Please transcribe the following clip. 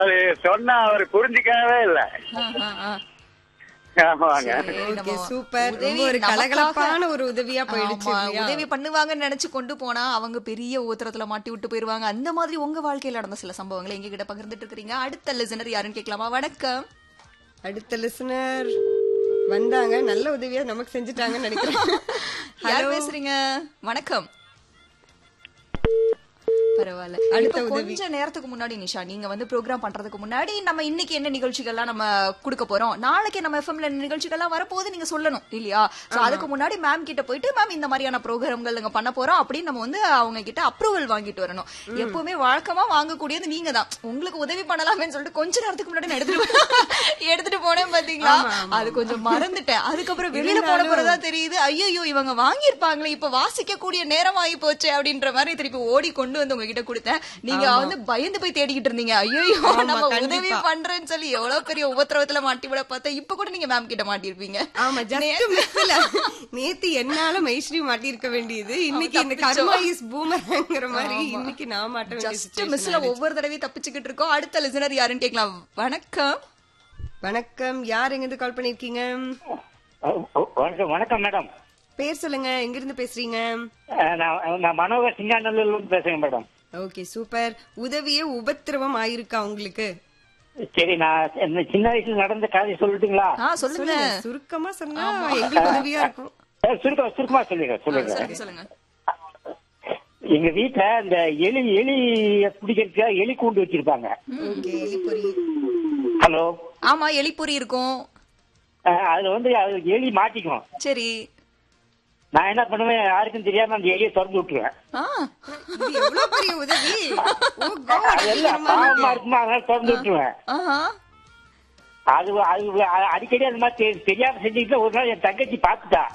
அது சொன்னா அவர் புரிஞ்சுக்கவே இல்ல ஆ, ஆ, ஆ. ஆமாங்க சரி, ஓகே நம்ம சூப்பர் உதவி ரொம்ப ஒரு நமக்காக- கலகலப்பான ஒரு உதவியா போயிடுச்சு ஆமா, இல்லையா? உதவி பண்ணுவாங்கன்னு நினைச்சு கொண்டு போனா அவங்க பெரிய ஊத்திரத்துல மாட்டி விட்டு போயிருவாங்க அந்த மாதிரி உங்க வாழ்க்கையில நடந்த சில சம்பவங்களை எங்க கிட்ட பகிர்ந்துட்டு இருக்கீங்க அடுத்த லிசனர் யாருன்னு கேட்கலாமா வணக்கம் அடுத்த லிசனர் வந்தாங்க நல்ல உதவியா நமக்கு செஞ்சுட்டாங்கன்னு நினைக்கிறேன் யார் பேசுறீங்க வணக்கம் பரவாயில்ல அடுத்த இப்ப உதவி. கொஞ்ச நேரத்துக்கு முன்னாடி நிஷா நீங்க வந்து ப்ரோக்ராம் பண்றதுக்கு முன்னாடி நம்ம இன்னைக்கு என்ன நிகழ்ச்சிகள்லாம் நம்ம கொடுக்க போறோம் நாளைக்கு நம்ம எஃப்எம்ல நிகழ்ச்சிகள்லாம் வரப்போது நீங்க சொல்லணும் இல்லையா சோ அதுக்கு முன்னாடி மேம் கிட்ட போயிட்டு மேம் இந்த மாதிரியான ப்ரோக்ராம்கள் நாங்க பண்ண போறோம் அப்படின்னு நம்ம வந்து அவங்க கிட்ட அப்ரூவல் வாங்கிட்டு வரணும் எப்பவுமே வழக்கமா வாங்கக்கூடியது நீங்க தான் உங்களுக்கு உதவி பண்ணலாமேன்னு சொல்லிட்டு கொஞ்ச நேரத்துக்கு முன்னாடி நான் எடுத்துட்டு எடுத்துட்டு போனேன் பாத்தீங்களா அது கொஞ்சம் மறந்துட்டேன் அதுக்கப்புறம் வெளியில போன பிறகுதான் தெரியுது ஐயோ இவங்க வாங்கியிருப்பாங்களே இப்ப வாசிக்க கூடிய நேரம் ஆகி போச்சு அப்படின்ற மாதிரி திருப்பி ஓடி கொண்டு வந்து உங்ககிட்ட கொடுத்தேன் நீங்க வந்து பயந்து போய் தேடிக்கிட்டு இருந்தீங்க ஐயோ நம்ம உதவி பண்றேன்னு சொல்லி எவ்வளவு பெரிய உபத்திரவத்துல மாட்டி விட பார்த்தா இப்ப கூட நீங்க மேம் கிட்ட மாட்டிருப்பீங்க ஆமா ஜஸ்ட் மிஸ்ல நேத்து என்னால மைஸ்ரீ மாட்டியிருக்க வேண்டியது இன்னைக்கு இந்த கர்மா இஸ் பூமர்ங்கிற மாதிரி இன்னைக்கு நான் மாட்ட வேண்டிய ஜஸ்ட் situation மிஸ்ல ஒவ்வொரு தடவையும் தப்பிச்சுக்கிட்டு இருக்கோம் அடுத்த லிசனர் யாருன்னு கேட்கலாம் வணக்கம் வணக்கம் யார் எங்க இருந்து கால் பண்ணிருக்கீங்க வணக்கம் வணக்கம் மேடம் பேர் சொல்லுங்க எங்க இருந்து பேசுறீங்க அஹ், நான் நான் மனோகர் சிங்காநல்லூர்ல இருந்து பேசுறேன் மேடம் ஓகே சூப்பர் உதவியே உபத்திரவம் ஆயிருக்கா உங்களுக்கு சரி நான் இந்த சின்ன வயசுல நடந்த கதை சொல்லட்டுங்களா ஆ சொல்லுங்க சுருக்கமா சொன்னா எங்களுக்கு உதவியா இருக்கும் அஹ், சுருக்கம் சுருக்கமா சொல்லிடுறேன் சொல்லிடுறேன் சொல்லுங்க சொல்லுங்க எங்க வீட்டுல இந்த எலி எலி பிடிக்கிறதுக்காக எலி கூண்டு வச்சிருப்பாங்க ஓகே எலிப்பொறி ஹலோ ஆமா எலிப்பொறி இருக்கும் அஹ், அதுல வந்து அது எலி மாட்டிக்கும் சரி நான் என்ன பண்ணுவேன் யாருக்கும் தெரியாம அந்த எலியை திறந்து விட்டுருவேன் ஆ இது எவ்வளவு பெரிய உதவி ஓ God. அது எல்லாம் பாவமா இருக்குமா அதனால திறந்து விட்டுருவேன் ஆஹா அது அது அடிக்கடி அது மாதிரி தெ- தெரியாம செஞ்சுக்கிட்டு ஒரு நாள் என் தங்கச்சி பாத்துட்டா